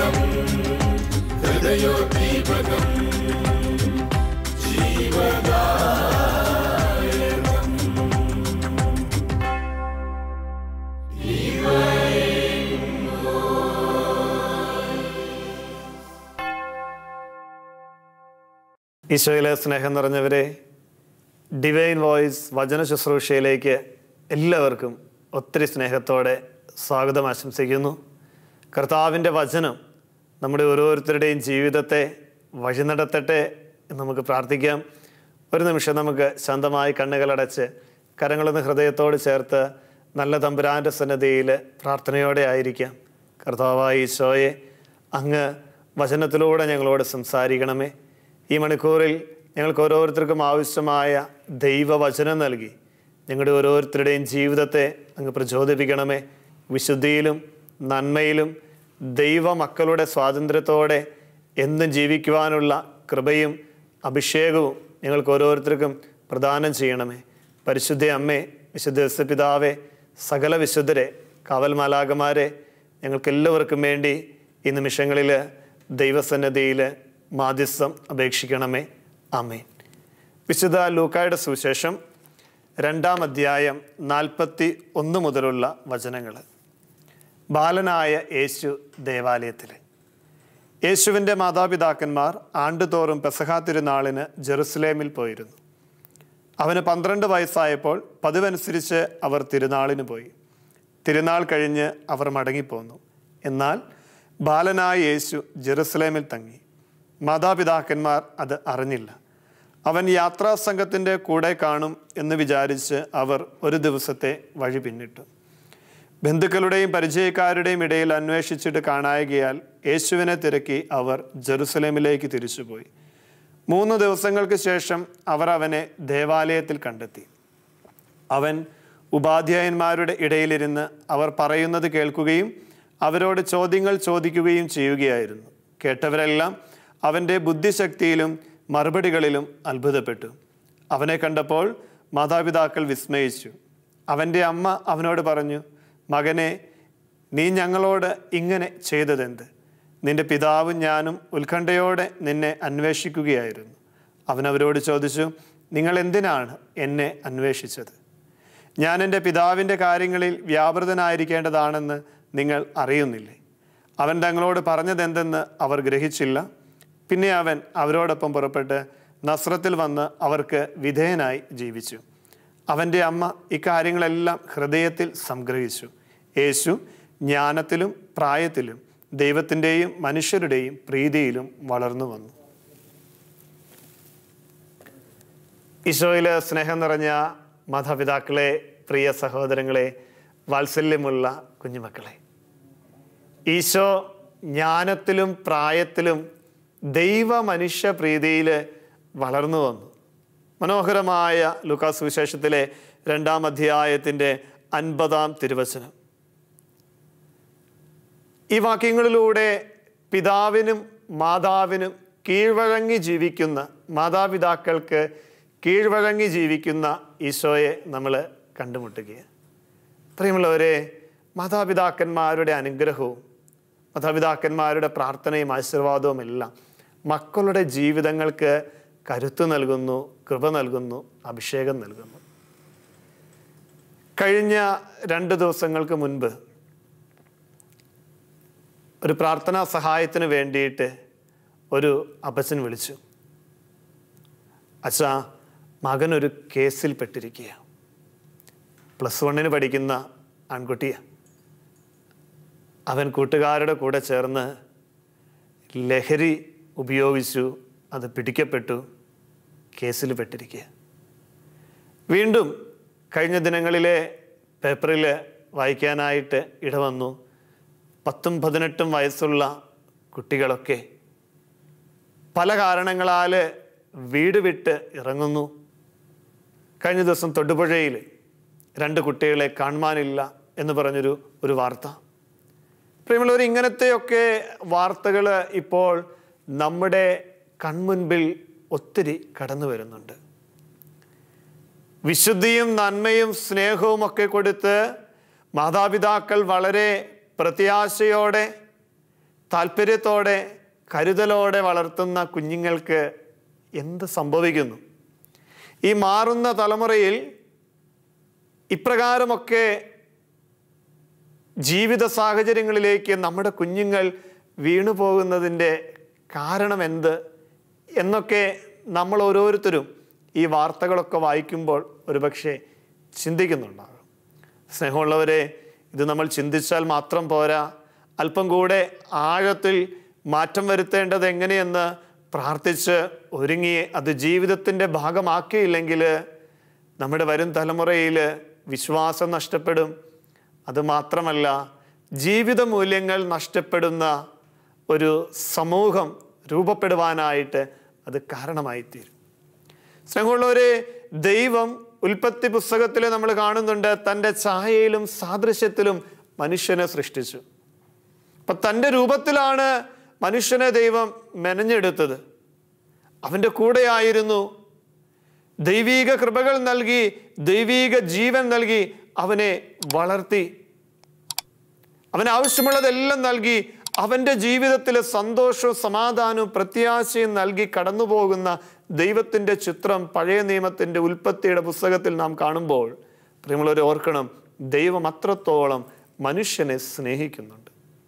ദീപകം ഹൃദയോദ്ദീപകം ജീവദായകം ഈശോയിലെ സ്നേഹം നിറഞ്ഞവരെ divine voice വചന ശുശ്രൂഷയിലേക്ക് എല്ലാവർക്കും ഒത്തിരി സ്നേഹത്തോടെ സ്വാഗതം ആശംസിക്കുന്നു കർത്താവിൻ്റെ വചനം നമ്മുടെ ഓരോരുത്തരുടെയും ജീവിതത്തെ വഴി നടത്തട്ടെ എന്ന് നമുക്ക് പ്രാർത്ഥിക്കാം ഒരു നിമിഷം നമുക്ക് ശാന്തമായി കണ്ണുകളടച്ച് കരങ്ങളൊന്ന് ഹൃദയത്തോട് ചേർത്ത് നല്ല തമ്പുരാൻ്റെ സന്നദ്ധയിൽ പ്രാർത്ഥനയോടെ ആയിരിക്കാം കർത്താവായ ഈശോയെ അങ്ങ് വചനത്തിലൂടെ ഞങ്ങളോട് സംസാരിക്കണമേ ഈ മണിക്കൂറിൽ ഞങ്ങൾക്ക് ഓരോരുത്തർക്കും ആവശ്യമായ ദൈവവചനം നൽകി ഞങ്ങളുടെ ഓരോരുത്തരുടെയും ജീവിതത്തെ അങ്ങ് പ്രചോദിപ്പിക്കണമേ വിശുദ്ധിയിലും നന്മയിലും ദൈവമക്കളുടെ സ്വാതന്ത്ര്യത്തോടെ എന്നും ജീവിക്കുവാനുള്ള കൃപയും അഭിഷേകവും ഞങ്ങൾക്ക് ഓരോരുത്തർക്കും പ്രദാനം ചെയ്യണമേ പരിശുദ്ധ അമ്മേ വിശുദ്ധ പിതാവേ സകല വിശുദ്ധരെ കാവൽമാലാകമാരെ ഞങ്ങൾക്ക് എല്ലാവർക്കും വേണ്ടി ഈ നിമിഷങ്ങളിൽ ദൈവസന്നദ്ധിയിൽ മാധ്യസ്ഥം അപേക്ഷിക്കണമേ ആമേൻ വിശുദ്ധ ലൂക്കായുടെ സുവിശേഷം രണ്ടാം അധ്യായം നാൽപ്പത്തി ഒന്ന് മുതലുള്ള വചനങ്ങൾ ബാലനായ യേശു ദേവാലയത്തിൽ യേശുവിൻ്റെ മാതാപിതാക്കന്മാർ ആണ്ടുതോറും പെസഹാ തിരുനാളിന് ജെറുസലേമിൽ പോയിരുന്നു അവന് പന്ത്രണ്ട് വയസ്സായപ്പോൾ പതിവനുസരിച്ച് അവർ തിരുനാളിന് പോയി തിരുനാൾ കഴിഞ്ഞ് അവർ മടങ്ങിപ്പോന്നു എന്നാൽ ബാലനായ യേശു ജെറുസലേമിൽ തങ്ങി മാതാപിതാക്കന്മാർ അത് അറിഞ്ഞില്ല അവൻ യാത്രാസംഘത്തിൻ്റെ കൂടെ കാണും എന്ന് വിചാരിച്ച് അവർ ഒരു ദിവസത്തെ വഴി പിന്നിട്ടു ബന്ധുക്കളുടെയും പരിചയക്കാരുടെയും ഇടയിൽ അന്വേഷിച്ചിട്ട് കാണായകയാൽ യേശുവിനെ തിരക്കി അവർ ജെറുസലേമിലേക്ക് തിരിച്ചുപോയി മൂന്ന് ദിവസങ്ങൾക്ക് ശേഷം അവർ അവനെ ദേവാലയത്തിൽ കണ്ടെത്തി അവൻ ഉപാധ്യായന്മാരുടെ ഇടയിലിരുന്ന് അവർ പറയുന്നത് കേൾക്കുകയും അവരോട് ചോദ്യങ്ങൾ ചോദിക്കുകയും ചെയ്യുകയായിരുന്നു കേട്ടവരെല്ലാം അവൻ്റെ ബുദ്ധിശക്തിയിലും മറുപടികളിലും അത്ഭുതപ്പെട്ടു അവനെ കണ്ടപ്പോൾ മാതാപിതാക്കൾ വിസ്മയിച്ചു അവൻ്റെ അമ്മ അവനോട് പറഞ്ഞു മകനെ നീ ഞങ്ങളോട് ഇങ്ങനെ ചെയ്തതെന്ത് നിന്റെ പിതാവും ഞാനും ഉത്കണ്ഠയോടെ നിന്നെ അന്വേഷിക്കുകയായിരുന്നു അവൻ അവരോട് ചോദിച്ചു നിങ്ങൾ എന്തിനാണ് എന്നെ അന്വേഷിച്ചത് ഞാൻ എൻ്റെ പിതാവിൻ്റെ കാര്യങ്ങളിൽ വ്യാപൃതനായിരിക്കേണ്ടതാണെന്ന് നിങ്ങൾ അറിയുന്നില്ലേ അവൻ തങ്ങളോട് പറഞ്ഞതെന്തെന്ന് അവർ ഗ്രഹിച്ചില്ല പിന്നെ അവൻ അവരോടൊപ്പം പുറപ്പെട്ട് നസ്രത്തിൽ വന്ന് അവർക്ക് വിധേയനായി ജീവിച്ചു അവൻ്റെ അമ്മ ഇക്കാര്യങ്ങളെല്ലാം ഹൃദയത്തിൽ സംഗ്രഹിച്ചു യേശു ജ്ഞാനത്തിലും പ്രായത്തിലും ദൈവത്തിൻ്റെയും മനുഷ്യരുടെയും പ്രീതിയിലും വളർന്നു വന്നു ഈശോയിൽ സ്നേഹം നിറഞ്ഞ മാതാപിതാക്കളെ പ്രിയ സഹോദരങ്ങളെ വാത്സല്യമുള്ള കുഞ്ഞുമക്കളെ ഈശോ ജ്ഞാനത്തിലും പ്രായത്തിലും ദൈവ മനുഷ്യ പ്രീതിയിൽ വളർന്നു വന്നു മനോഹരമായ ലുക്കാസ് വിശേഷത്തിലെ രണ്ടാം അധ്യായത്തിൻ്റെ അൻപതാം തിരുവചനം ഈ വാക്യങ്ങളിലൂടെ പിതാവിനും മാതാവിനും കീഴ്വഴങ്ങി ജീവിക്കുന്ന മാതാപിതാക്കൾക്ക് കീഴ്വഴങ്ങി ജീവിക്കുന്ന ഈശോയെ നമ്മൾ കണ്ടുമുട്ടുകയാണ് പ്രിയമുള്ളവരെ മാതാപിതാക്കന്മാരുടെ അനുഗ്രഹവും മാതാപിതാക്കന്മാരുടെ പ്രാർത്ഥനയും ആശീർവാദവും എല്ലാം മക്കളുടെ ജീവിതങ്ങൾക്ക് കരുത്ത് നൽകുന്നു കൃപ നൽകുന്നു അഭിഷേകം നൽകുന്നു കഴിഞ്ഞ രണ്ട് ദിവസങ്ങൾക്ക് മുൻപ് ഒരു പ്രാർത്ഥനാ സഹായത്തിന് വേണ്ടിയിട്ട് ഒരു അപ്പച്ചൻ വിളിച്ചു അച്ഛാ മകനൊരു കേസിൽ പെട്ടിരിക്കുക പ്ലസ് വണ്ണിന് പഠിക്കുന്ന ആൺകുട്ടിയാണ് അവൻ കൂട്ടുകാരുടെ കൂടെ ചേർന്ന് ലഹരി ഉപയോഗിച്ചു അത് പിടിക്കപ്പെട്ടു കേസിൽ പെട്ടിരിക്കുക വീണ്ടും കഴിഞ്ഞ ദിനങ്ങളിലെ പേപ്പറിൽ വായിക്കാനായിട്ട് ഇടവന്നു പത്തും പതിനെട്ടും വയസ്സുള്ള കുട്ടികളൊക്കെ പല കാരണങ്ങളാൽ വീട് വിട്ട് ഇറങ്ങുന്നു കഴിഞ്ഞ ദിവസം തൊടുപുഴയിൽ രണ്ട് കുട്ടികളെ കാണുവാനില്ല എന്ന് പറഞ്ഞൊരു ഒരു വാർത്ത പ്രിയമുള്ളവർ ഇങ്ങനത്തെയൊക്കെ വാർത്തകൾ ഇപ്പോൾ നമ്മുടെ കൺമുൻപിൽ ഒത്തിരി കടന്നു വരുന്നുണ്ട് വിശുദ്ധിയും നന്മയും സ്നേഹവും ഒക്കെ കൊടുത്ത് മാതാപിതാക്കൾ വളരെ പ്രത്യാശയോടെ താല്പര്യത്തോടെ കരുതലോടെ വളർത്തുന്ന കുഞ്ഞുങ്ങൾക്ക് എന്ത് സംഭവിക്കുന്നു ഈ മാറുന്ന തലമുറയിൽ ഇപ്രകാരമൊക്കെ ജീവിത സാഹചര്യങ്ങളിലേക്ക് നമ്മുടെ കുഞ്ഞുങ്ങൾ വീണു പോകുന്നതിൻ്റെ കാരണം എന്ത് എന്നൊക്കെ നമ്മൾ ഓരോരുത്തരും ഈ വാർത്തകളൊക്കെ വായിക്കുമ്പോൾ ഒരുപക്ഷെ ചിന്തിക്കുന്നുണ്ടാകും സ്നേഹമുള്ളവരെ ഇത് നമ്മൾ ചിന്തിച്ചാൽ മാത്രം പോരാ അല്പം കൂടെ ആഴത്തിൽ മാറ്റം വരുത്തേണ്ടത് എങ്ങനെയെന്ന് പ്രാർത്ഥിച്ച് ഒരുങ്ങി അത് ജീവിതത്തിൻ്റെ ഭാഗമാക്കിയില്ലെങ്കിൽ നമ്മുടെ വരും തലമുറയിൽ വിശ്വാസം നഷ്ടപ്പെടും അത് മാത്രമല്ല ജീവിത മൂല്യങ്ങൾ നഷ്ടപ്പെടുന്ന ഒരു സമൂഹം രൂപപ്പെടുവാനായിട്ട് അത് കാരണമായിത്തീരും സ്നേഹമുള്ളവരെ ദൈവം ഉൽപ്പത്തി പുസ്തകത്തിൽ നമ്മൾ കാണുന്നുണ്ട് തൻ്റെ ഛായയിലും സാദൃശ്യത്തിലും മനുഷ്യനെ സൃഷ്ടിച്ചു അപ്പം തൻ്റെ രൂപത്തിലാണ് മനുഷ്യനെ ദൈവം മെനഞ്ഞെടുത്തത് അവൻ്റെ കൂടെയായിരുന്നു ദൈവീക കൃപകൾ നൽകി ദൈവീക ജീവൻ നൽകി അവനെ വളർത്തി അവന് ആവശ്യമുള്ളതെല്ലാം നൽകി അവൻ്റെ ജീവിതത്തിലെ സന്തോഷവും സമാധാനവും പ്രത്യാശയും നൽകി കടന്നു പോകുന്ന ദൈവത്തിൻ്റെ ചിത്രം പഴയ നിയമത്തിൻ്റെ ഉൽപ്പത്തിയുടെ പുസ്തകത്തിൽ നാം കാണുമ്പോൾ പ്രിയമുള്ളവരെ ഓർക്കണം ദൈവം അത്രത്തോളം മനുഷ്യനെ സ്നേഹിക്കുന്നുണ്ട്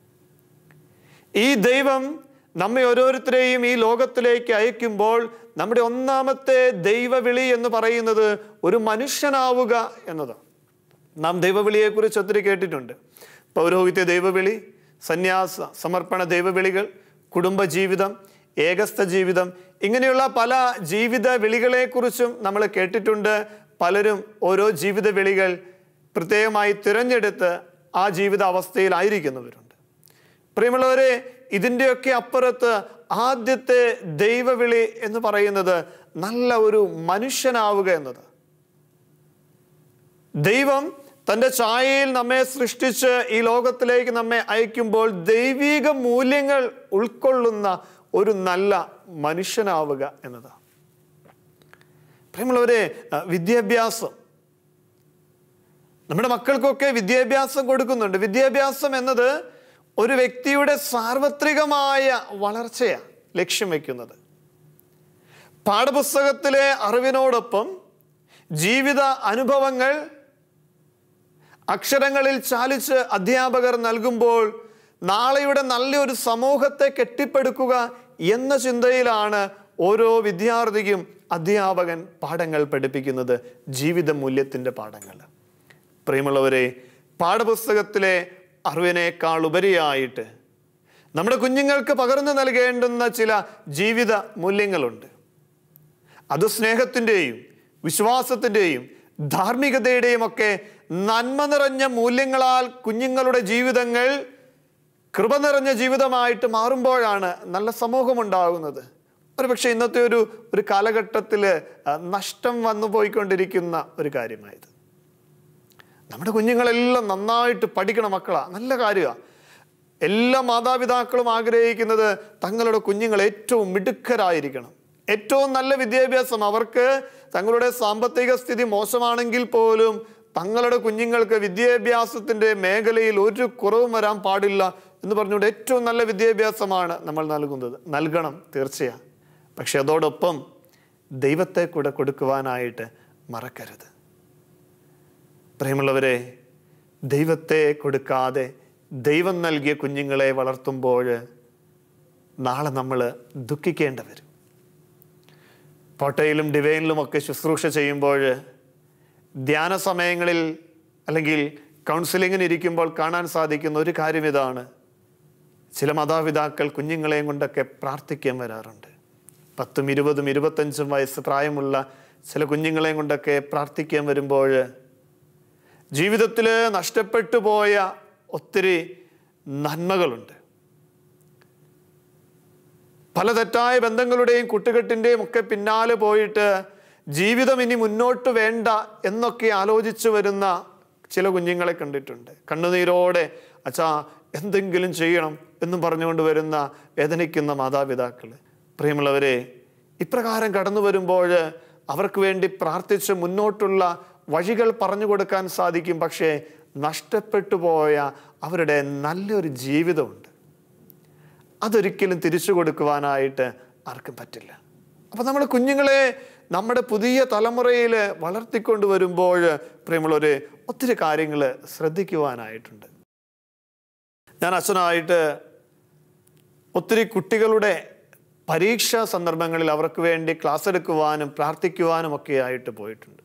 ഈ ദൈവം നമ്മെ ഓരോരുത്തരെയും ഈ ലോകത്തിലേക്ക് അയക്കുമ്പോൾ നമ്മുടെ ഒന്നാമത്തെ ദൈവവിളി എന്ന് പറയുന്നത് ഒരു മനുഷ്യനാവുക എന്നതാണ് നാം ദൈവവിളിയെക്കുറിച്ച് ഒത്തിരി കേട്ടിട്ടുണ്ട് പൗരോഹിത്യ ദൈവവിളി സന്യാസ സമർപ്പണ ദൈവവിളികൾ കുടുംബജീവിതം ഏകസ്ഥ ജീവിതം ഇങ്ങനെയുള്ള പല ജീവിത വിളികളെക്കുറിച്ചും നമ്മൾ കേട്ടിട്ടുണ്ട് പലരും ഓരോ ജീവിത വിളികൾ പ്രത്യേകമായി തിരഞ്ഞെടുത്ത് ആ ജീവിത അവസ്ഥയിലായിരിക്കുന്നവരുണ്ട് പ്രിയമുള്ളവരെ ഇതിൻ്റെയൊക്കെ അപ്പുറത്ത് ആദ്യത്തെ ദൈവവിളി എന്ന് പറയുന്നത് നല്ല ഒരു മനുഷ്യനാവുക എന്നത് ദൈവം തൻ്റെ ഛായയിൽ നമ്മെ സൃഷ്ടിച്ച് ഈ ലോകത്തിലേക്ക് നമ്മെ അയക്കുമ്പോൾ ദൈവിക മൂല്യങ്ങൾ ഉൾക്കൊള്ളുന്ന ഒരു നല്ല മനുഷ്യനാവുക എന്നതാണ് പ്രിയമുള്ളവരെ അഹ് വിദ്യാഭ്യാസം നമ്മുടെ മക്കൾക്കൊക്കെ വിദ്യാഭ്യാസം കൊടുക്കുന്നുണ്ട് വിദ്യാഭ്യാസം എന്നത് ഒരു വ്യക്തിയുടെ സാർവത്രികമായ വളർച്ചയാണ് ലക്ഷ്യം വയ്ക്കുന്നത് പാഠപുസ്തകത്തിലെ അറിവിനോടൊപ്പം ജീവിത അനുഭവങ്ങൾ അക്ഷരങ്ങളിൽ ചാലിച്ച് അധ്യാപകർ നൽകുമ്പോൾ നാളെയുടെ നല്ലൊരു സമൂഹത്തെ കെട്ടിപ്പടുക്കുക എന്ന ചിന്തയിലാണ് ഓരോ വിദ്യാർത്ഥിക്കും അധ്യാപകൻ പാഠങ്ങൾ പഠിപ്പിക്കുന്നത് ജീവിത മൂല്യത്തിൻ്റെ പാഠങ്ങൾ പ്രിയമുള്ളവരെ പാഠപുസ്തകത്തിലെ അറിവിനേക്കാൾ ഉപരിയായിട്ട് നമ്മുടെ കുഞ്ഞുങ്ങൾക്ക് പകർന്നു നൽകേണ്ടുന്ന ചില ജീവിത മൂല്യങ്ങളുണ്ട് അത് സ്നേഹത്തിൻ്റെയും വിശ്വാസത്തിൻ്റെയും ധാർമ്മികതയുടെയും ഒക്കെ നന്മ നിറഞ്ഞ മൂല്യങ്ങളാൽ കുഞ്ഞുങ്ങളുടെ ജീവിതങ്ങൾ കൃപ നിറഞ്ഞ ജീവിതമായിട്ട് മാറുമ്പോഴാണ് നല്ല സമൂഹം ഉണ്ടാകുന്നത് ഒരുപക്ഷെ ഇന്നത്തെ ഒരു ഒരു കാലഘട്ടത്തിൽ നഷ്ടം വന്നു പോയിക്കൊണ്ടിരിക്കുന്ന ഒരു കാര്യമായത് നമ്മുടെ കുഞ്ഞുങ്ങളെല്ലാം നന്നായിട്ട് പഠിക്കണം മക്കളാ നല്ല കാര്യമാണ് എല്ലാ മാതാപിതാക്കളും ആഗ്രഹിക്കുന്നത് തങ്ങളുടെ കുഞ്ഞുങ്ങൾ ഏറ്റവും മിടുക്കരായിരിക്കണം ഏറ്റവും നല്ല വിദ്യാഭ്യാസം അവർക്ക് തങ്ങളുടെ സാമ്പത്തിക സ്ഥിതി മോശമാണെങ്കിൽ പോലും തങ്ങളുടെ കുഞ്ഞുങ്ങൾക്ക് വിദ്യാഭ്യാസത്തിൻ്റെ മേഖലയിൽ ഒരു കുറവും വരാൻ പാടില്ല എന്ന് പറഞ്ഞുകൊണ്ട് ഏറ്റവും നല്ല വിദ്യാഭ്യാസമാണ് നമ്മൾ നൽകുന്നത് നൽകണം തീർച്ചയാണ് പക്ഷെ അതോടൊപ്പം ദൈവത്തെ കൂടെ കൊടുക്കുവാനായിട്ട് മറക്കരുത് പ്രിയമുള്ളവരെ ദൈവത്തെ കൊടുക്കാതെ ദൈവം നൽകിയ കുഞ്ഞുങ്ങളെ വളർത്തുമ്പോൾ നാളെ നമ്മൾ ദുഃഖിക്കേണ്ടി വരും പോട്ടയിലും ഡിവൈനിലും ഒക്കെ ശുശ്രൂഷ ചെയ്യുമ്പോൾ ധ്യാന സമയങ്ങളിൽ അല്ലെങ്കിൽ കൗൺസിലിങ്ങിന് ഇരിക്കുമ്പോൾ കാണാൻ സാധിക്കുന്ന ഒരു കാര്യം ഇതാണ് ചില മാതാപിതാക്കൾ കുഞ്ഞുങ്ങളെയും കൊണ്ടൊക്കെ പ്രാർത്ഥിക്കാൻ വരാറുണ്ട് പത്തും ഇരുപതും ഇരുപത്തഞ്ചും വയസ്സ് പ്രായമുള്ള ചില കുഞ്ഞുങ്ങളെയും കൊണ്ടൊക്കെ പ്രാർത്ഥിക്കാൻ വരുമ്പോൾ ജീവിതത്തിൽ നഷ്ടപ്പെട്ടു പോയ ഒത്തിരി നന്മകളുണ്ട് പല തെറ്റായ ബന്ധങ്ങളുടെയും കുട്ടുകെട്ടിൻ്റെയും ഒക്കെ പിന്നാലെ പോയിട്ട് ജീവിതം ഇനി മുന്നോട്ട് വേണ്ട എന്നൊക്കെ ആലോചിച്ചു വരുന്ന ചില കുഞ്ഞുങ്ങളെ കണ്ടിട്ടുണ്ട് കണ്ണുനീരോടെ അച്ഛാ എന്തെങ്കിലും ചെയ്യണം എന്നും പറഞ്ഞുകൊണ്ട് വരുന്ന വേദനിക്കുന്ന മാതാപിതാക്കൾ പ്രിയമുള്ളവരെ ഇപ്രകാരം കടന്നു വരുമ്പോൾ അവർക്ക് വേണ്ടി പ്രാർത്ഥിച്ച് മുന്നോട്ടുള്ള വഴികൾ പറഞ്ഞു കൊടുക്കാൻ സാധിക്കും പക്ഷേ നഷ്ടപ്പെട്ടു പോയ അവരുടെ നല്ലൊരു ജീവിതമുണ്ട് അതൊരിക്കലും തിരിച്ചു കൊടുക്കുവാനായിട്ട് ആർക്കും പറ്റില്ല അപ്പം നമ്മൾ കുഞ്ഞുങ്ങളെ നമ്മുടെ പുതിയ തലമുറയിൽ വളർത്തിക്കൊണ്ട് വരുമ്പോൾ പ്രിയമുള്ളവരെ ഒത്തിരി കാര്യങ്ങൾ ശ്രദ്ധിക്കുവാനായിട്ടുണ്ട് ഞാൻ അച്ഛനായിട്ട് ഒത്തിരി കുട്ടികളുടെ പരീക്ഷാ സന്ദർഭങ്ങളിൽ അവർക്ക് വേണ്ടി ക്ലാസ് എടുക്കുവാനും പ്രാർത്ഥിക്കുവാനും ഒക്കെ ആയിട്ട് പോയിട്ടുണ്ട്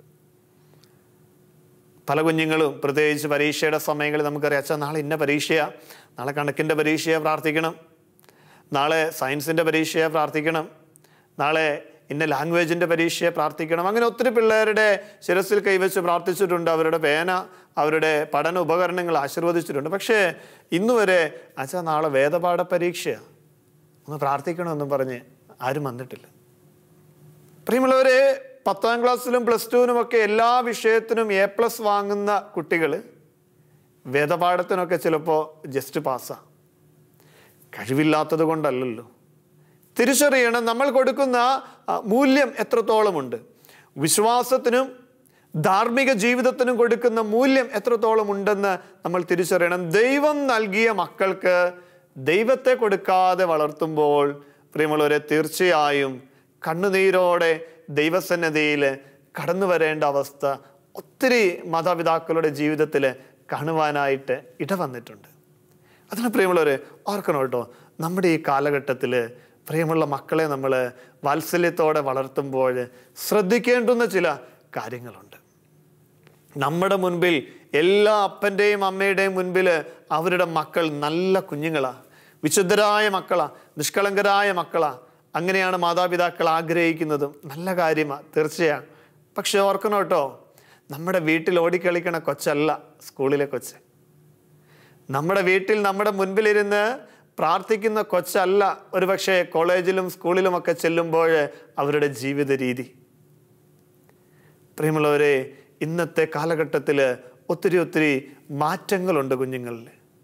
പല കുഞ്ഞുങ്ങളും പ്രത്യേകിച്ച് പരീക്ഷയുടെ സമയങ്ങളിൽ നമുക്കറിയാം അച്ഛാ നാളെ ഇന്ന പരീക്ഷയാ നാളെ കണക്കിൻ്റെ പരീക്ഷയെ പ്രാർത്ഥിക്കണം നാളെ സയൻസിൻ്റെ പരീക്ഷയെ പ്രാർത്ഥിക്കണം നാളെ ഇന്ന ലാംഗ്വേജിൻ്റെ പരീക്ഷയെ പ്രാർത്ഥിക്കണം അങ്ങനെ ഒത്തിരി പിള്ളേരുടെ ശിരസിൽ കൈവച്ച് പ്രാർത്ഥിച്ചിട്ടുണ്ട് അവരുടെ പേന അവരുടെ പഠന ഉപകരണങ്ങൾ ആശീർവദിച്ചിട്ടുണ്ട് പക്ഷേ ഇന്ന് വരെ അച്ഛാ നാളെ വേദപാഠ പരീക്ഷയാണ് ഒന്ന് പ്രാർത്ഥിക്കണമെന്നും പറഞ്ഞ് ആരും വന്നിട്ടില്ല പ്രിയമുള്ളവരെ പത്താം ക്ലാസ്സിലും പ്ലസ് ടുവിനും ഒക്കെ എല്ലാ വിഷയത്തിനും എ പ്ലസ് വാങ്ങുന്ന കുട്ടികൾ വേദപാഠത്തിനൊക്കെ ചിലപ്പോൾ ജസ്റ്റ് പാസ്സാണ് കഴിവില്ലാത്തത് കൊണ്ടല്ലല്ലോ തിരിച്ചറിയണം നമ്മൾ കൊടുക്കുന്ന ആ, മൂല്യം എത്രത്തോളമുണ്ട് വിശ്വാസത്തിനും ധാർമ്മിക ജീവിതത്തിനും കൊടുക്കുന്ന മൂല്യം എത്രത്തോളം ഉണ്ടെന്ന് നമ്മൾ തിരിച്ചറിയണം ദൈവം നൽകിയ മക്കൾക്ക് ദൈവത്തെ കൊടുക്കാതെ വളർത്തുമ്പോൾ പ്രിയമുള്ളവരെ തീർച്ചയായും കണ്ണുനീരോടെ ദൈവസന്നദ്ധയിൽ കടന്നു വരേണ്ട അവസ്ഥ ഒത്തിരി മാതാപിതാക്കളുടെ ജീവിതത്തിൽ കാണുവാനായിട്ട് ഇടവന്നിട്ടുണ്ട് അതിന് പ്രിയമുള്ളവർ ഓർക്കണം കേട്ടോ നമ്മുടെ ഈ കാലഘട്ടത്തിൽ പ്രിയമുള്ള മക്കളെ നമ്മൾ വാത്സല്യത്തോടെ വളർത്തുമ്പോൾ ശ്രദ്ധിക്കേണ്ടുന്ന ചില കാര്യങ്ങളുണ്ട് നമ്മുടെ മുൻപിൽ എല്ലാ അപ്പൻ്റെയും അമ്മയുടെയും മുൻപിൽ അവരുടെ മക്കൾ നല്ല കുഞ്ഞുങ്ങളാ വിശുദ്ധരായ മക്കളാ നിഷ്കളങ്കരായ മക്കളാ അങ്ങനെയാണ് മാതാപിതാക്കൾ ആഗ്രഹിക്കുന്നതും നല്ല കാര്യമാണ് തീർച്ചയാണ് പക്ഷെ ഓർക്കണം കേട്ടോ നമ്മുടെ വീട്ടിൽ ഓടിക്കളിക്കണ കൊച്ചല്ല സ്കൂളിലെ കൊച്ച് നമ്മുടെ വീട്ടിൽ നമ്മുടെ മുൻപിലിരുന്ന് പ്രാർത്ഥിക്കുന്ന കൊച്ചല്ല ഒരുപക്ഷെ കോളേജിലും സ്കൂളിലുമൊക്കെ ചെല്ലുമ്പോൾ അവരുടെ ജീവിത രീതി പ്രിയമുള്ളവരെ ഇന്നത്തെ കാലഘട്ടത്തിൽ ഒത്തിരി ഒത്തിരി മാറ്റങ്ങളുണ്ട് കുഞ്ഞുങ്ങളിൽ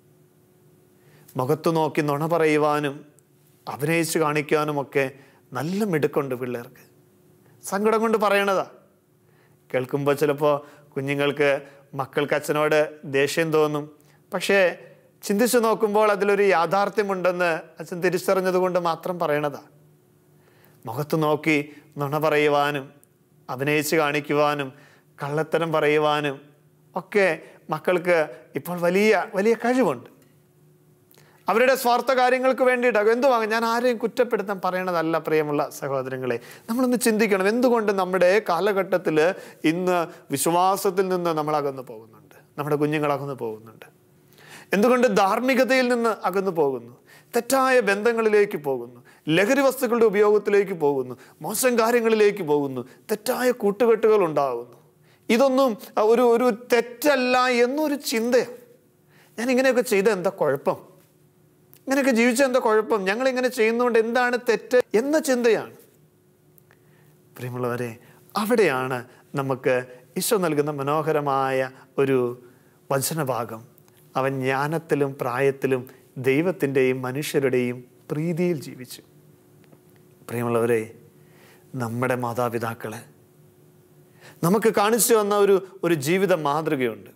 മുഖത്തു നോക്കി നുണ പറയുവാനും അഭിനയിച്ച് കാണിക്കാനുമൊക്കെ നല്ല മിടുക്കുണ്ട് പിള്ളേർക്ക് സങ്കടം കൊണ്ട് പറയണതാ കേൾക്കുമ്പോൾ ചിലപ്പോൾ കുഞ്ഞുങ്ങൾക്ക് മക്കൾക്ക് അച്ഛനോട് ദേഷ്യം തോന്നും പക്ഷേ ചിന്തിച്ചു നോക്കുമ്പോൾ അതിലൊരു യാഥാർത്ഥ്യമുണ്ടെന്ന് അച്ഛൻ തിരിച്ചറിഞ്ഞത് കൊണ്ട് മാത്രം പറയണതാ മുഖത്ത് നോക്കി നുണ പറയുവാനും അഭിനയിച്ച് കാണിക്കുവാനും കള്ളത്തരം പറയുവാനും ഒക്കെ മക്കൾക്ക് ഇപ്പോൾ വലിയ വലിയ കഴിവുണ്ട് അവരുടെ സ്വാർത്ഥ കാര്യങ്ങൾക്ക് വേണ്ടിയിട്ടാകും എന്തുവാങ്ങും ഞാൻ ആരെയും കുറ്റപ്പെടുത്താൻ പറയണതല്ല പ്രിയമുള്ള സഹോദരങ്ങളെ നമ്മളൊന്ന് ചിന്തിക്കണം എന്തുകൊണ്ട് നമ്മുടെ കാലഘട്ടത്തിൽ ഇന്ന് വിശ്വാസത്തിൽ നിന്ന് നമ്മൾ അകന്നു പോകുന്നുണ്ട് നമ്മുടെ കുഞ്ഞുങ്ങൾ അകന്നു പോകുന്നുണ്ട് എന്തുകൊണ്ട് ധാർമ്മികതയിൽ നിന്ന് അകന്നു പോകുന്നു തെറ്റായ ബന്ധങ്ങളിലേക്ക് പോകുന്നു ലഹരി വസ്തുക്കളുടെ ഉപയോഗത്തിലേക്ക് പോകുന്നു മോശം കാര്യങ്ങളിലേക്ക് പോകുന്നു തെറ്റായ കൂട്ടുകെട്ടുകൾ ഉണ്ടാകുന്നു ഇതൊന്നും അഹ്, ഒരു ഒരു തെറ്റല്ല എന്നൊരു ചിന്തയാണ് ഞാൻ ഇങ്ങനെയൊക്കെ ചെയ്ത എന്താ കുഴപ്പം ഇങ്ങനെയൊക്കെ ജീവിച്ച എന്താ കുഴപ്പം ഞങ്ങൾ ഇങ്ങനെ ചെയ്യുന്നതുകൊണ്ട് എന്താണ് തെറ്റ് എന്ന ചിന്തയാണ് പ്രിയമുള്ളവരെ അവിടെയാണ് നമുക്ക് ഈശോ നൽകുന്ന മനോഹരമായ ഒരു വചനഭാഗം അവൻ ജ്ഞാനത്തിലും പ്രായത്തിലും ദൈവത്തിൻ്റെയും മനുഷ്യരുടെയും പ്രീതിയിൽ ജീവിച്ചു പ്രിയമുള്ളവരെ നമ്മുടെ മാതാപിതാക്കളെ നമുക്ക് കാണിച്ചു തന്ന ഒരു ഒരു ജീവിത മാതൃകയുണ്ട്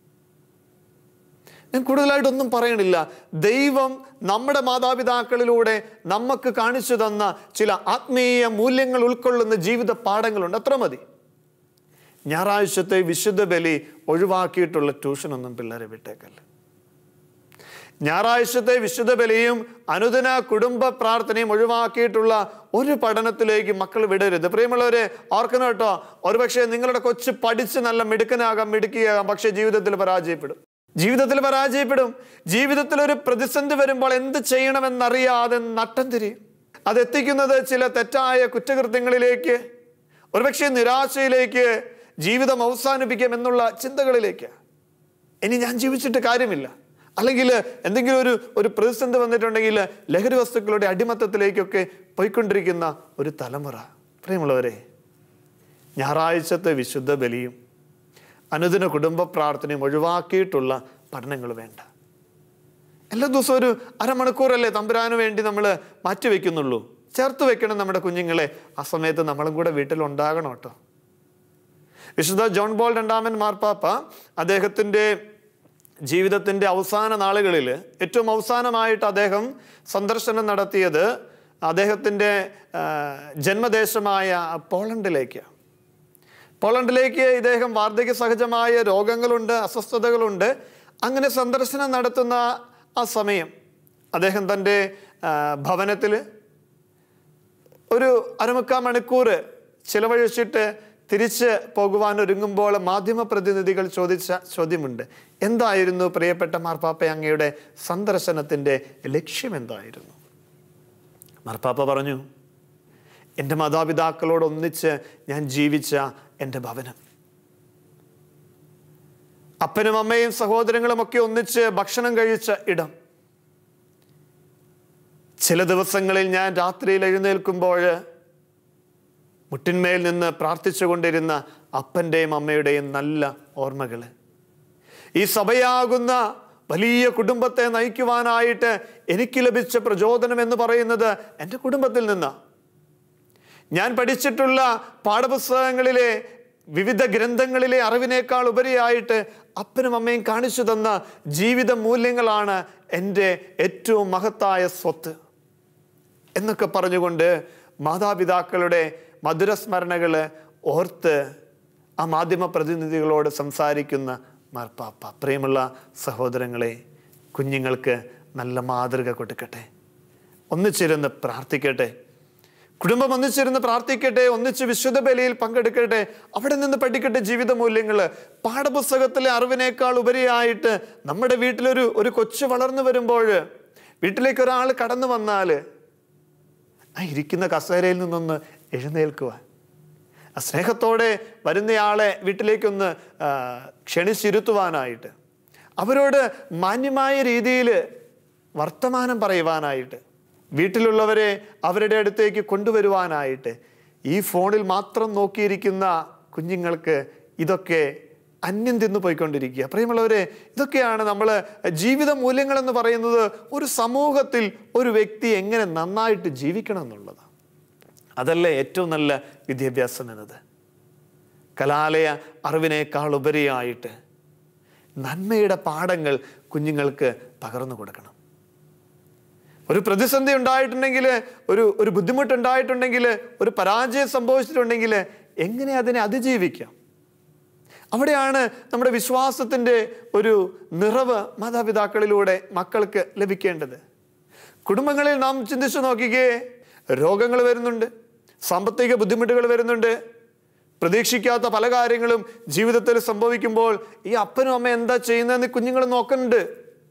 ഞാൻ കൂടുതലായിട്ടൊന്നും പറയണില്ല ദൈവം നമ്മുടെ മാതാപിതാക്കളിലൂടെ നമുക്ക് കാണിച്ചു തന്ന ചില ആത്മീയ മൂല്യങ്ങൾ ഉൾക്കൊള്ളുന്ന ജീവിത പാഠങ്ങളുണ്ട് അത്ര മതി ഞായറാഴ്ചത്തെ വിശുദ്ധ ബലി ഒഴിവാക്കിയിട്ടുള്ള ട്യൂഷനൊന്നും പിള്ളേരെ വിട്ടേക്കല്ല ഞായറാഴ്ചത്തെ വിശുദ്ധ ബലിയും അനുദിന കുടുംബ പ്രാർത്ഥനയും ഒഴിവാക്കിയിട്ടുള്ള ഒരു പഠനത്തിലേക്ക് മക്കൾ വിടരുത് പ്രിയമുള്ളവരെ ഓർക്കണം കേട്ടോ ഒരുപക്ഷെ നിങ്ങളുടെ കൊച്ചു പഠിച്ച് നല്ല മിടുക്കനാകാം മിടുക്കിയാകാം പക്ഷെ ജീവിതത്തിൽ പരാജയപ്പെടും ജീവിതത്തിൽ പരാജയപ്പെടും ജീവിതത്തിൽ ഒരു പ്രതിസന്ധി വരുമ്പോൾ എന്ത് ചെയ്യണമെന്നറിയാതെ നട്ടം തിരിയും അതെത്തിക്കുന്നത് ചില തെറ്റായ കുറ്റകൃത്യങ്ങളിലേക്ക് ഒരുപക്ഷെ നിരാശയിലേക്ക് ജീവിതം അവസാനിപ്പിക്കാം എന്നുള്ള ചിന്തകളിലേക്ക് ഇനി ഞാൻ ജീവിച്ചിട്ട് കാര്യമില്ല അല്ലെങ്കിൽ എന്തെങ്കിലും ഒരു ഒരു പ്രതിസന്ധി വന്നിട്ടുണ്ടെങ്കിൽ ലഹരി വസ്തുക്കളുടെ അടിമത്തത്തിലേക്കൊക്കെ പോയിക്കൊണ്ടിരിക്കുന്ന ഒരു തലമുറ പ്രിയമുള്ളവരെ ഞായറാഴ്ചത്തെ വിശുദ്ധ ബലിയും അനുദിന കുടുംബ പ്രാർത്ഥനയും ഒഴിവാക്കിയിട്ടുള്ള പഠനങ്ങൾ വേണ്ട എല്ലാ ദിവസവും ഒരു അരമണിക്കൂറല്ലേ തമ്പുരാന് വേണ്ടി നമ്മൾ മാറ്റിവെക്കുന്നുള്ളൂ ചേർത്ത് വെക്കണം നമ്മുടെ കുഞ്ഞുങ്ങളെ ആ സമയത്ത് നമ്മളും കൂടെ വീട്ടിൽ ഉണ്ടാകണം കേട്ടോ വിശുദ്ധ ജോൺ ബോൾ രണ്ടാമൻ മാർപ്പാപ്പ അദ്ദേഹത്തിൻ്റെ ജീവിതത്തിൻ്റെ അവസാന നാളുകളിൽ ഏറ്റവും അവസാനമായിട്ട് അദ്ദേഹം സന്ദർശനം നടത്തിയത് അദ്ദേഹത്തിൻ്റെ ആ, ജന്മദേശമായ പോളണ്ടിലേക്ക് പോളണ്ടിലേക്ക് ഇദ്ദേഹം വാർദ്ധക്യ സഹജമായ രോഗങ്ങളുണ്ട് അസ്വസ്ഥതകളുണ്ട് അങ്ങനെ സന്ദർശനം നടത്തുന്ന ആ സമയം അദ്ദേഹം തൻ്റെ ഭവനത്തിൽ ഒരു അരമുക്കാൽ മണിക്കൂർ ചിലവഴിച്ചിട്ട് തിരിച്ച് പോകുവാൻ ഒരുങ്ങുമ്പോൾ മാധ്യമപ്രതിനിധികൾ ചോദിച്ച ചോദ്യമുണ്ട് എന്തായിരുന്നു പ്രിയപ്പെട്ട മാർപ്പാപ്പ അങ്ങയുടെ സന്ദർശനത്തിൻ്റെ ലക്ഷ്യം എന്തായിരുന്നു മാർപ്പാപ്പ പറഞ്ഞു എൻ്റെ മാതാപിതാക്കളോട് ഒന്നിച്ച് ഞാൻ ജീവിച്ച എൻ്റെ ഭവനം അപ്പനും അമ്മയും സഹോദരങ്ങളും ഒക്കെ ഒന്നിച്ച് ഭക്ഷണം കഴിച്ച ഇടം ചില ദിവസങ്ങളിൽ ഞാൻ രാത്രിയിൽ എഴുന്നേൽക്കുമ്പോൾ മുട്ടിന്മേൽ നിന്ന് പ്രാർത്ഥിച്ചുകൊണ്ടിരുന്ന അപ്പൻ്റെയും അമ്മയുടെയും നല്ല ഓർമ്മകൾ ഈ സഭയാകുന്ന വലിയ കുടുംബത്തെ നയിക്കുവാനായിട്ട് എനിക്ക് ലഭിച്ച പ്രചോദനം എന്ന് പറയുന്നത് എൻ്റെ കുടുംബത്തിൽ നിന്നാണ് ഞാൻ പഠിച്ചിട്ടുള്ള പാഠപുസ്തകങ്ങളിലെ വിവിധ ഗ്രന്ഥങ്ങളിലെ അറിവിനേക്കാൾ ഉപരിയായിട്ട് അപ്പനും അമ്മയും കാണിച്ചു തന്ന ജീവിത മൂല്യങ്ങളാണ് എൻ്റെ ഏറ്റവും മഹത്തായ സ്വത്ത് എന്നൊക്കെ പറഞ്ഞുകൊണ്ട് മാതാപിതാക്കളുടെ മധുരസ്മരണകൾ ഓർത്ത് ആ മാധ്യമ പ്രതിനിധികളോട് സംസാരിക്കുന്ന മാർപ്പാപ്പ പ്രിയമുള്ള സഹോദരങ്ങളെ കുഞ്ഞുങ്ങൾക്ക് നല്ല മാതൃക കൊടുക്കട്ടെ ഒന്നിച്ചിരുന്ന് പ്രാർത്ഥിക്കട്ടെ കുടുംബം ഒന്നിച്ചിരുന്ന് പ്രാർത്ഥിക്കട്ടെ ഒന്നിച്ച് വിശുദ്ധ ബലിയിൽ പങ്കെടുക്കട്ടെ അവിടെ നിന്ന് പഠിക്കട്ടെ ജീവിത മൂല്യങ്ങൾ പാഠപുസ്തകത്തിലെ അറിവിനേക്കാൾ ഉപരിയായിട്ട് നമ്മുടെ വീട്ടിലൊരു ഒരു കൊച്ചു വളർന്നു വരുമ്പോൾ വീട്ടിലേക്ക് ഒരാൾ കടന്നു വന്നാൽ ആ ഇരിക്കുന്ന കസേരയിൽ നിന്നൊന്ന് എഴുന്നേൽക്കുവാൻ ആ സ്നേഹത്തോടെ വരുന്നയാളെ വീട്ടിലേക്കൊന്ന് ആ, ക്ഷണിച്ചിരുത്തുവാനായിട്ട് അവരോട് മാന്യമായ രീതിയിൽ വർത്തമാനം പറയുവാനായിട്ട് വീട്ടിലുള്ളവരെ അവരുടെ അടുത്തേക്ക് കൊണ്ടുവരുവാനായിട്ട് ഈ ഫോണിൽ മാത്രം നോക്കിയിരിക്കുന്ന കുഞ്ഞുങ്ങൾക്ക് ഇതൊക്കെ അന്യം തിന്നു പോയിക്കൊണ്ടിരിക്കുക പ്രിയമുള്ളവരെ ഇതൊക്കെയാണ് നമ്മൾ ജീവിത മൂല്യങ്ങൾ എന്ന് പറയുന്നത് ഒരു സമൂഹത്തിൽ ഒരു വ്യക്തി എങ്ങനെ നന്നായിട്ട് ജീവിക്കണം എന്നുള്ളത് അതല്ലേ ഏറ്റവും നല്ല വിദ്യാഭ്യാസം എന്നത് കലാലയ അറിവിനേക്കാൾ ഉപരിയായിട്ട് നന്മയുടെ പാഠങ്ങൾ കുഞ്ഞുങ്ങൾക്ക് പകർന്നു കൊടുക്കണം ഒരു പ്രതിസന്ധി ഉണ്ടായിട്ടുണ്ടെങ്കിൽ ഒരു ഒരു ബുദ്ധിമുട്ടുണ്ടായിട്ടുണ്ടെങ്കിൽ ഒരു പരാജയം സംഭവിച്ചിട്ടുണ്ടെങ്കിൽ എങ്ങനെ അതിനെ അതിജീവിക്കാം അവിടെയാണ് നമ്മുടെ വിശ്വാസത്തിൻ്റെ ഒരു നിറവ് മാതാപിതാക്കളിലൂടെ മക്കൾക്ക് ലഭിക്കേണ്ടത് കുടുംബങ്ങളിൽ നാം ചിന്തിച്ചു നോക്കിക്കേ രോഗങ്ങൾ വരുന്നുണ്ട് സാമ്പത്തിക ബുദ്ധിമുട്ടുകൾ വരുന്നുണ്ട് പ്രതീക്ഷിക്കാത്ത പല കാര്യങ്ങളും ജീവിതത്തിൽ സംഭവിക്കുമ്പോൾ ഈ അപ്പനും അമ്മ എന്താ ചെയ്യുന്നതെന്ന് കുഞ്ഞുങ്ങൾ നോക്കുന്നുണ്ട്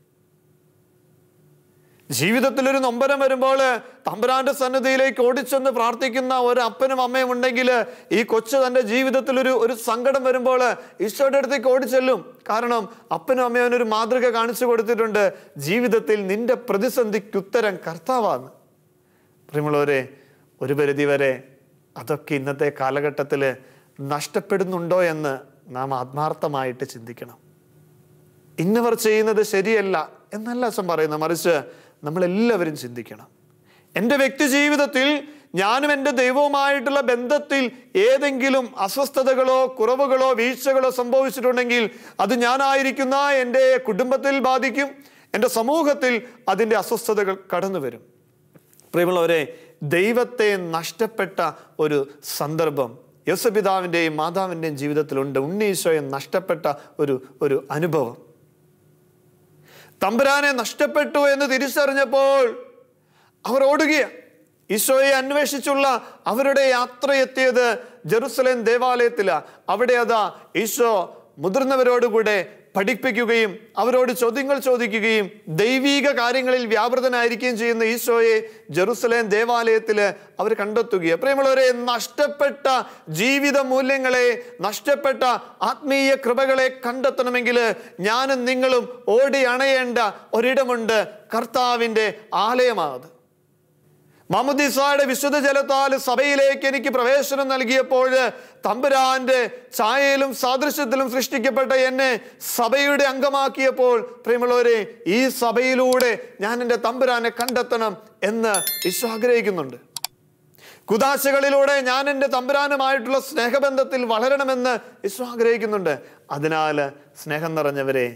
ജീവിതത്തിൽ ഒരു നൊമ്പരം വരുമ്പോൾ തമ്പുരാന്റെ സന്നിധിയിലേക്ക് ഓടിച്ചെന്ന് പ്രാർത്ഥിക്കുന്ന ഒരു അപ്പനും അമ്മയും ഉണ്ടെങ്കിൽ ഈ കൊച്ചു തൻ്റെ ജീവിതത്തിൽ ഒരു ഒരു സങ്കടം വരുമ്പോൾ ഈശോയുടെ അടുത്തേക്ക് ഓടിച്ചെല്ലും കാരണം അപ്പനും അമ്മയും അവനൊരു മാതൃക കാണിച്ചു കൊടുത്തിട്ടുണ്ട് ജീവിതത്തിൽ നിന്റെ പ്രതിസന്ധിക്ക് ഉത്തരം കർത്താവാണ് പ്രിയമുള്ളവരെ ഒരു പരിധി വരെ അതൊക്കെ ഇന്നത്തെ കാലഘട്ടത്തിൽ നഷ്ടപ്പെടുന്നുണ്ടോ എന്ന് നാം ആത്മാർത്ഥമായിട്ട് ചിന്തിക്കണം ഇന്നവർ ചെയ്യുന്നത് ശരിയല്ല എന്നല്ല അച്ഛൻ പറയുന്നത് മറിച്ച് നമ്മളെല്ലാവരും ചിന്തിക്കണം എൻ്റെ വ്യക്തി ജീവിതത്തിൽ ഞാനും എൻ്റെ ദൈവവുമായിട്ടുള്ള ബന്ധത്തിൽ ഏതെങ്കിലും അസ്വസ്ഥതകളോ കുറവുകളോ വീഴ്ചകളോ സംഭവിച്ചിട്ടുണ്ടെങ്കിൽ അത് ഞാനായിരിക്കുന്ന എൻ്റെ കുടുംബത്തിൽ ബാധിക്കും എൻ്റെ സമൂഹത്തിൽ അതിൻ്റെ അസ്വസ്ഥതകൾ കടന്നു വരും പ്രിയമുള്ളവരെ ദൈവത്തെ നഷ്ടപ്പെട്ട ഒരു സന്ദർഭം യോസപിതാവിൻ്റെയും മാതാവിൻ്റെയും ജീവിതത്തിലുണ്ട് ഉണ്ണീശോയെ നഷ്ടപ്പെട്ട ഒരു ഒരു അനുഭവം തമ്പുരാനെ നഷ്ടപ്പെട്ടു എന്ന് തിരിച്ചറിഞ്ഞപ്പോൾ അവർ ഓടുകയ ഈശോയെ അന്വേഷിച്ചുള്ള അവരുടെ യാത്ര എത്തിയത് ജെറുസലേം ദേവാലയത്തിലാണ് അവിടെ അതാ ഈശോ മുതിർന്നവരോടുകൂടെ പഠിപ്പിക്കുകയും അവരോട് ചോദ്യങ്ങൾ ചോദിക്കുകയും ദൈവീക കാര്യങ്ങളിൽ വ്യാപൃതനായിരിക്കുകയും ചെയ്യുന്ന ഈശോയെ ജെറുസലേം ദേവാലയത്തിൽ അവർ കണ്ടെത്തുകയാണ് പ്രിയമുള്ളവരെ നഷ്ടപ്പെട്ട ജീവിത മൂല്യങ്ങളെ നഷ്ടപ്പെട്ട ആത്മീയ കൃപകളെ കണ്ടെത്തണമെങ്കിൽ ഞാനും നിങ്ങളും ഓടി അണയേണ്ട ഒരിടമുണ്ട് കർത്താവിൻ്റെ ആലയമാണത് മമുദിസായുടെ വിശുദ്ധ ജലത്താൽ സഭയിലേക്ക് എനിക്ക് പ്രവേശനം നൽകിയപ്പോൾ തമ്പുരാന്റെ ഛായയിലും സാദൃശ്യത്തിലും സൃഷ്ടിക്കപ്പെട്ട എന്നെ സഭയുടെ അംഗമാക്കിയപ്പോൾ പ്രിയമുള്ളവരെ ഈ സഭയിലൂടെ ഞാൻ എൻ്റെ തമ്പുരാനെ കണ്ടെത്തണം എന്ന് ഈശോ ആഗ്രഹിക്കുന്നുണ്ട് കുതാശകളിലൂടെ ഞാൻ എൻ്റെ തമ്പുരാനുമായിട്ടുള്ള സ്നേഹബന്ധത്തിൽ വളരണമെന്ന് ഈശോ ആഗ്രഹിക്കുന്നുണ്ട് അതിനാൽ സ്നേഹം നിറഞ്ഞവരെ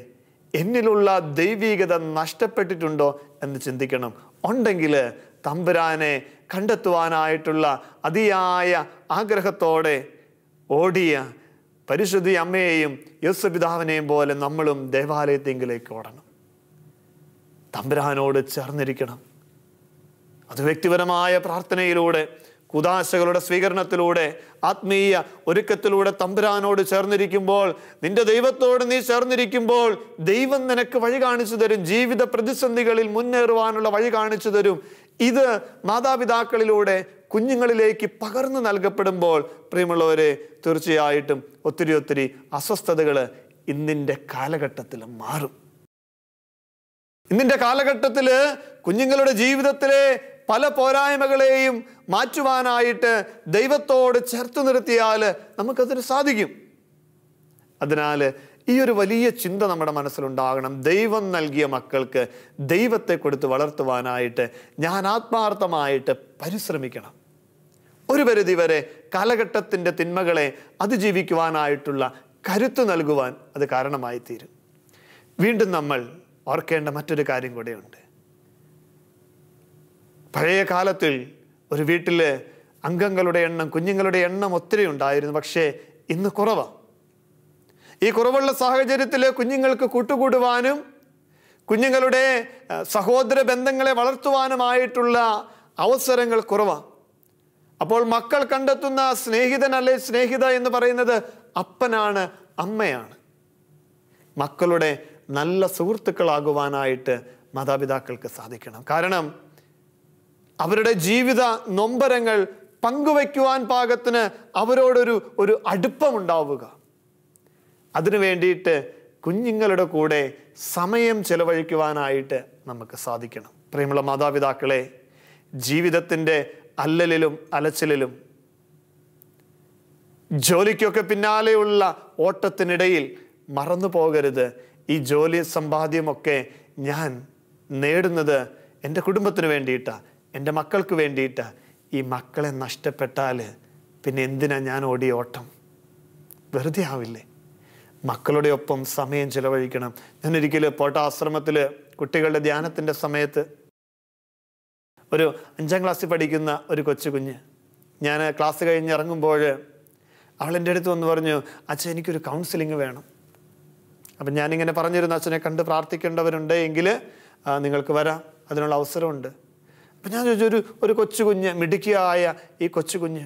എന്നിലുള്ള ദൈവീകത നഷ്ടപ്പെട്ടിട്ടുണ്ടോ എന്ന് ചിന്തിക്കണം ഉണ്ടെങ്കിൽ തമ്പുരാനെ കണ്ടെത്തുവാനായിട്ടുള്ള അതിയായ ആഗ്രഹത്തോടെ ഓടിയ പരിശുദ്ധി അമ്മയെയും യേസുപിതാവിനെയും പോലെ നമ്മളും ദേവാലയത്തെങ്കിലേക്ക് ഓടണം തമ്പുരാനോട് ചേർന്നിരിക്കണം അത് വ്യക്തിപരമായ പ്രാർത്ഥനയിലൂടെ കുദാശകളുടെ സ്വീകരണത്തിലൂടെ ആത്മീയ ഒരുക്കത്തിലൂടെ തമ്പുരാനോട് ചേർന്നിരിക്കുമ്പോൾ നിന്റെ ദൈവത്തോട് നീ ചേർന്നിരിക്കുമ്പോൾ ദൈവം നിനക്ക് വഴി കാണിച്ചു തരും ജീവിത പ്രതിസന്ധികളിൽ മുന്നേറുവാനുള്ള വഴി കാണിച്ചു തരും ഇത് മാതാപിതാക്കളിലൂടെ കുഞ്ഞുങ്ങളിലേക്ക് പകർന്നു നൽകപ്പെടുമ്പോൾ പ്രിയമുള്ളവരെ തീർച്ചയായിട്ടും ഒത്തിരി ഒത്തിരി അസ്വസ്ഥതകൾ ഇന്നിൻ്റെ കാലഘട്ടത്തിൽ മാറും ഇന്നിന്റെ കാലഘട്ടത്തിൽ കുഞ്ഞുങ്ങളുടെ ജീവിതത്തിലെ പല പോരായ്മകളെയും മാറ്റുവാനായിട്ട് ദൈവത്തോട് ചേർത്ത് നിർത്തിയാൽ നമുക്കതിന് സാധിക്കും അതിനാൽ ഈ ഒരു വലിയ ചിന്ത നമ്മുടെ മനസ്സിലുണ്ടാകണം ദൈവം നൽകിയ മക്കൾക്ക് ദൈവത്തെ കൊടുത്ത് വളർത്തുവാനായിട്ട് ഞാൻ ആത്മാർത്ഥമായിട്ട് പരിശ്രമിക്കണം ഒരു പരിധി വരെ കാലഘട്ടത്തിൻ്റെ തിന്മകളെ അതിജീവിക്കുവാനായിട്ടുള്ള കരുത്ത് നൽകുവാൻ അത് കാരണമായി തീരും വീണ്ടും നമ്മൾ ഓർക്കേണ്ട മറ്റൊരു കാര്യം കൂടെയുണ്ട് പഴയ കാലത്തിൽ ഒരു വീട്ടിൽ അംഗങ്ങളുടെ എണ്ണം കുഞ്ഞുങ്ങളുടെ എണ്ണം ഒത്തിരി ഉണ്ടായിരുന്നു പക്ഷേ ഇന്ന് കുറവാണ് ഈ കുറവുള്ള സാഹചര്യത്തിൽ കുഞ്ഞുങ്ങൾക്ക് കൂട്ടുകൂടുവാനും കുഞ്ഞുങ്ങളുടെ അഹ്, സഹോദര ബന്ധങ്ങളെ വളർത്തുവാനുമായിട്ടുള്ള അവസരങ്ങൾ കുറവാണ് അപ്പോൾ മക്കൾ കണ്ടെത്തുന്ന സ്നേഹിതൻ അല്ലെ സ്നേഹിത എന്ന് പറയുന്നത് അപ്പനാണ് അമ്മയാണ് മക്കളുടെ നല്ല സുഹൃത്തുക്കളാകുവാനായിട്ട് മാതാപിതാക്കൾക്ക് സാധിക്കണം കാരണം അവരുടെ ജീവിത നൊമ്പരങ്ങൾ പങ്കുവയ്ക്കുവാൻ പാകത്തിന് അവരോടൊരു ഒരു അടുപ്പമുണ്ടാവുക അതിനു വേണ്ടിയിട്ട് കുഞ്ഞുങ്ങളുടെ കൂടെ സമയം ചെലവഴിക്കുവാനായിട്ട് നമുക്ക് സാധിക്കണം പ്രിയമുള്ള മാതാപിതാക്കളെ ജീവിതത്തിൻ്റെ അല്ലലിലും അലച്ചിലിലും ജോലിക്കൊക്കെ പിന്നാലെയുള്ള ഓട്ടത്തിനിടയിൽ മറന്നു പോകരുത് ഈ ജോലി സമ്പാദ്യമൊക്കെ ഞാൻ നേടുന്നത് എൻ്റെ കുടുംബത്തിന് വേണ്ടിയിട്ടാണ് എൻ്റെ മക്കൾക്ക് വേണ്ടിയിട്ടാ ഈ മക്കളെ നഷ്ടപ്പെട്ടാൽ പിന്നെ എന്തിനാ ഞാൻ ഓടിയ ഓട്ടം വെറുതെ ആവില്ലേ മക്കളുടെ ഒപ്പം സമയം ചിലവഴിക്കണം ഞാൻ ഒരിക്കൽ പോട്ടാശ്രമത്തിൽ കുട്ടികളുടെ ധ്യാനത്തിൻ്റെ സമയത്ത് ഒരു അഞ്ചാം ക്ലാസ്സിൽ പഠിക്കുന്ന ഒരു കൊച്ചു കുഞ്ഞ് ഞാൻ ക്ലാസ് കഴിഞ്ഞ് ഇറങ്ങുമ്പോൾ അവൾ എൻ്റെ അടുത്ത് വന്ന് പറഞ്ഞു അച്ഛൻ എനിക്കൊരു കൗൺസിലിംഗ് വേണം അപ്പം ഞാനിങ്ങനെ പറഞ്ഞിരുന്നു അച്ഛനെ കണ്ട് പ്രാർത്ഥിക്കേണ്ടവരുണ്ട് എങ്കിൽ ആ, നിങ്ങൾക്ക് വരാം അതിനുള്ള അവസരമുണ്ട് അപ്പം ഞാൻ ചോദിച്ചു ഒരു ഒരു കൊച്ചു കുഞ്ഞ് മിടുക്കിയായ ഈ കൊച്ചു കുഞ്ഞ്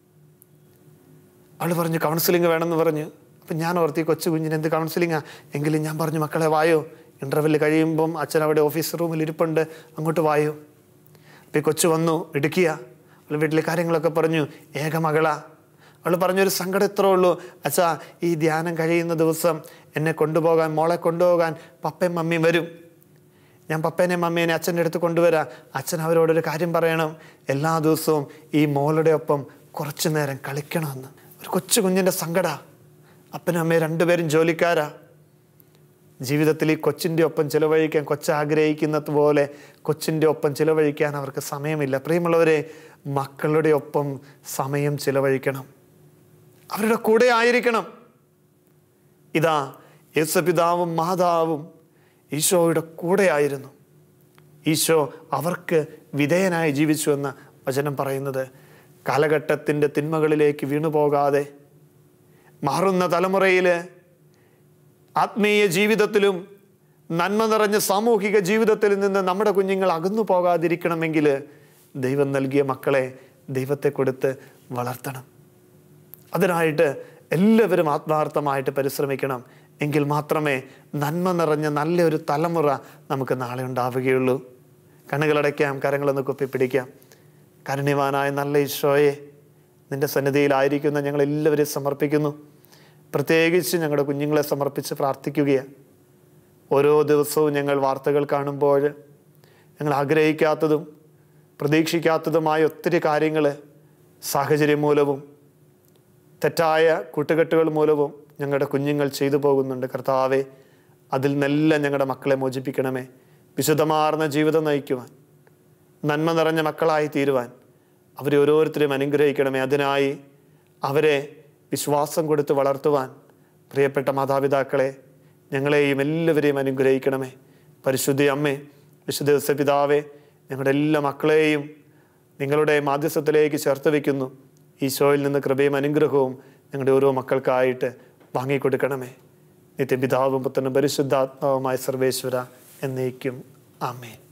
അവൾ പറഞ്ഞു കൗൺസിലിംഗ് വേണമെന്ന് പറഞ്ഞു അപ്പം ഞാൻ ഓർത്തി ഈ കൊച്ചു കുഞ്ഞിന് എന്ത് കൗൺസിലിംഗാ എങ്കിലും ഞാൻ പറഞ്ഞു മക്കളെ വായോ ഇൻ്റർവെല് കഴിയുമ്പം അച്ഛൻ അവിടെ ഓഫീസ് റൂമിൽ ഇരിപ്പുണ്ട് അങ്ങോട്ട് വായോ അപ്പം ഈ കൊച്ചു വന്നു ഇടുക്കിയ അവൾ വീട്ടിലെ കാര്യങ്ങളൊക്കെ പറഞ്ഞു ഏക മകളാ അവൾ പറഞ്ഞൊരു സങ്കടം ഇത്രേ ഉള്ളൂ അച്ഛാ ഈ ധ്യാനം കഴിയുന്ന ദിവസം എന്നെ കൊണ്ടുപോകാൻ മോളെ കൊണ്ടുപോകാൻ പപ്പയും മമ്മിയും വരും ഞാൻ പപ്പേനെ മമ്മേനെ അച്ഛൻ്റെ അടുത്ത് കൊണ്ടുവരാം അച്ഛൻ അവരോടൊരു കാര്യം പറയണം എല്ലാ ദിവസവും ഈ മോളുടെ ഒപ്പം കുറച്ചു നേരം കളിക്കണമെന്ന് ഒരു കൊച്ചു കുഞ്ഞിൻ്റെ സങ്കട അപ്പനും അമ്മയും രണ്ടുപേരും ജോലിക്കാരാ ജീവിതത്തിൽ ഈ കൊച്ചിൻ്റെ ഒപ്പം ചിലവഴിക്കാൻ കൊച്ച് ആഗ്രഹിക്കുന്നത് പോലെ കൊച്ചിൻ്റെ ഒപ്പം ചിലവഴിക്കാൻ അവർക്ക് സമയമില്ല പ്രിയമുള്ളവരെ മക്കളുടെ ഒപ്പം സമയം ചിലവഴിക്കണം അവരുടെ കൂടെ ആയിരിക്കണം ഇതാ യേശുപിതാവും മാതാവും ഈശോയുടെ കൂടെയായിരുന്നു ഈശോ അവർക്ക് വിധേയനായി ജീവിച്ചു എന്ന വചനം പറയുന്നത് കാലഘട്ടത്തിൻ്റെ തിന്മകളിലേക്ക് വീണുപോകാതെ മാറുന്ന തലമുറയിൽ ആത്മീയ ജീവിതത്തിലും നന്മ നിറഞ്ഞ സാമൂഹിക ജീവിതത്തിൽ നിന്ന് നമ്മുടെ കുഞ്ഞുങ്ങൾ അകന്നു പോകാതിരിക്കണമെങ്കിൽ ദൈവം നൽകിയ മക്കളെ ദൈവത്തെ കൊടുത്ത് വളർത്തണം അതിനായിട്ട് എല്ലാവരും ആത്മാർത്ഥമായിട്ട് പരിശ്രമിക്കണം എങ്കിൽ മാത്രമേ നന്മ നിറഞ്ഞ നല്ലൊരു തലമുറ നമുക്ക് നാളെ ഉണ്ടാവുകയുള്ളൂ കണ്ണുകളടയ്ക്കാം കരങ്ങളൊന്ന് കുപ്പിപ്പിടിക്കാം കരുണ്യവാനായ നല്ല ഈശോയെ നിന്റെ സന്നിധിയിലായിരിക്കുന്ന ഞങ്ങൾ എല്ലാവരെയും സമർപ്പിക്കുന്നു പ്രത്യേകിച്ച് ഞങ്ങളുടെ കുഞ്ഞുങ്ങളെ സമർപ്പിച്ച് പ്രാർത്ഥിക്കുകയാണ് ഓരോ ദിവസവും ഞങ്ങൾ വാർത്തകൾ കാണുമ്പോൾ ഞങ്ങൾ ആഗ്രഹിക്കാത്തതും പ്രതീക്ഷിക്കാത്തതുമായ ഒത്തിരി കാര്യങ്ങൾ സാഹചര്യം മൂലവും തെറ്റായ കൂട്ടുകെട്ടുകൾ മൂലവും ഞങ്ങളുടെ കുഞ്ഞുങ്ങൾ ചെയ്തു പോകുന്നുണ്ട് കർത്താവെ അതിൽ നിന്നെല്ലാം ഞങ്ങളുടെ മക്കളെ മോചിപ്പിക്കണമേ വിശുദ്ധമാർന്ന ജീവിതം നയിക്കുവാൻ നന്മ നിറഞ്ഞ മക്കളായി തീരുവാൻ അവരെ ഓരോരുത്തരെയും അനുഗ്രഹിക്കണമേ അതിനായി അവരെ വിശ്വാസം കൊടുത്ത് വളർത്തുവാൻ പ്രിയപ്പെട്ട മാതാപിതാക്കളെ ഞങ്ങളെയും എല്ലാവരെയും അനുഗ്രഹിക്കണമേ പരിശുദ്ധ അമ്മേ വിശുദ്ധ പിതാവേ ഞങ്ങളുടെ എല്ലാ മക്കളെയും നിങ്ങളുടെ മാധ്യസ്ഥത്തിലേക്ക് ചേർത്ത് വയ്ക്കുന്നു ഈശോയിൽ നിന്ന് കൃപയും അനുഗ്രഹവും ഞങ്ങളുടെ ഓരോ മക്കൾക്കായിട്ട് വാങ്ങിക്കൊടുക്കണമേ നിത്യപിതാവും പുത്രനും പരിശുദ്ധാത്മാവുമായ സർവേശ്വര എന്നേക്കും ആമേൻ